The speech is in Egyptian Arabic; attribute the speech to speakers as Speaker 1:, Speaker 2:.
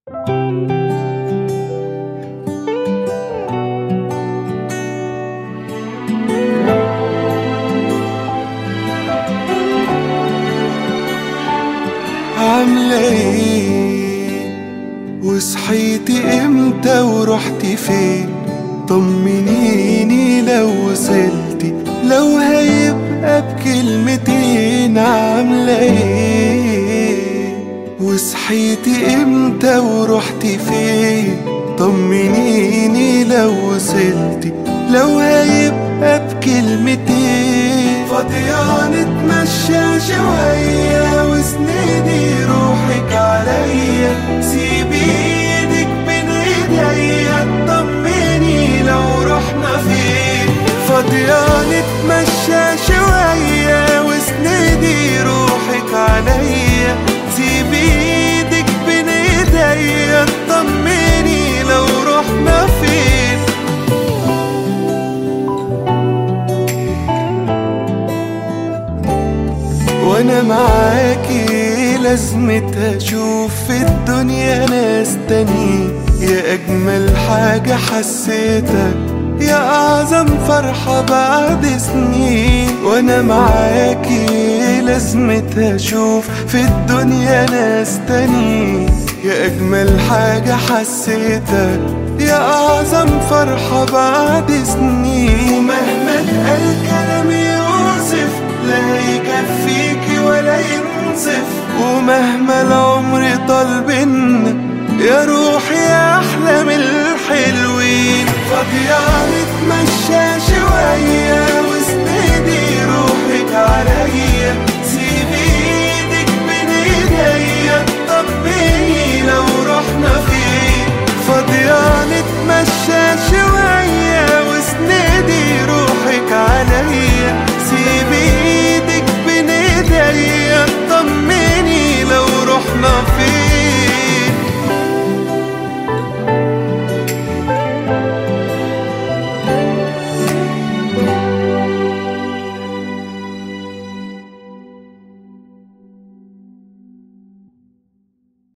Speaker 1: عاملة ايه وصحيتي امتى ورحتي فين طمنيني لو وصلتي لو هيبقى بكلمتين عاملة ايه وصحيتي امتى ورحتي فين طمنيني لو وصلتي لو هيبقى بكلمتين فاضية نتمشى شوية واسندي روحك عليا سيبي ايدك بين ايديا طمني لو رحنا فين فاضية نتمشى شوية واسندي روحك عليا سيبي ايدك بين ايديا طمني لو رحنا فين وانا معاكي لازمة اشوف في الدنيا ناس تانيين يا اجمل حاجة حسيتها يا اعظم فرحة بعد سنين وانا معاكي لازمة اشوف في الدنيا ناس تانيين يا اجمل حاجة حسيتها يا اعظم فرحة بعد سنين ومهما اتقال كلام يوصف لا يكفيكي ولا ينصف ومهما العمر طال بينا يا روحي يا احلام الحلوين فاضية نتمشى شوية واسندي روحك عليا سيبي ايدك بين ايديا طمني لو رحنا فين فاضية نتمشى شوية واسندي روحك عليا سيبي ايدك بين ايديا طمني لو رحنا